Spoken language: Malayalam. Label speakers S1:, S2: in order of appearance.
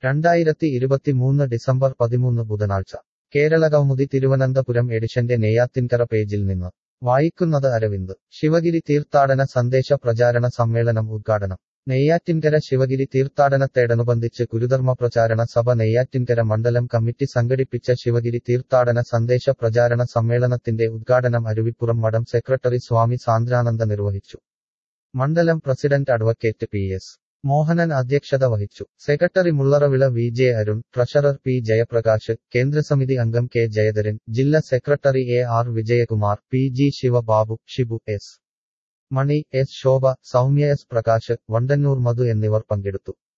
S1: രണ്ടായിരത്തി ഇരുപത്തിമൂന്ന് ഡിസംബർ പതിമൂന്ന് ബുധനാഴ്ച കേരളകൗമുദി തിരുവനന്തപുരം എഡിഷന്റെ നെയ്യാത്തിൻകര പേജിൽ നിന്ന് വായിക്കുന്നത് അരവിന്ദ് ശിവഗിരി തീർത്ഥാടന സന്ദേശ പ്രചാരണ സമ്മേളനം ഉദ്ഘാടനം നെയ്യാറ്റിൻകര ശിവഗിരി തീർത്ഥാടനത്തോടനുബന്ധിച്ച് ഗുരുധർമ്മ പ്രചാരണ സഭ നെയ്യാറ്റിൻകര മണ്ഡലം കമ്മിറ്റി സംഘടിപ്പിച്ച ശിവഗിരി തീർത്ഥാടന സന്ദേശ പ്രചാരണ സമ്മേളനത്തിന്റെ ഉദ്ഘാടനം അരുവിപ്പുറം മഠം സെക്രട്ടറി സ്വാമി സാന്ദ്രാനന്ദ നിർവഹിച്ചു മണ്ഡലം president advocate P S Mohanan അധ്യക്ഷത വഹിച്ചു secretary Mullaravila V J Arun treasurer P Jayaprakash കേന്ദ്രസമിതി അംഗം കെ ജയധരൻ ജില്ലാ secretary A R Vijayakumar P G Shivababu Shibu S Mani S Shobha Soumya S Prakash Vandannoor Madhu എന്നിവർ പങ്കെടുത്തു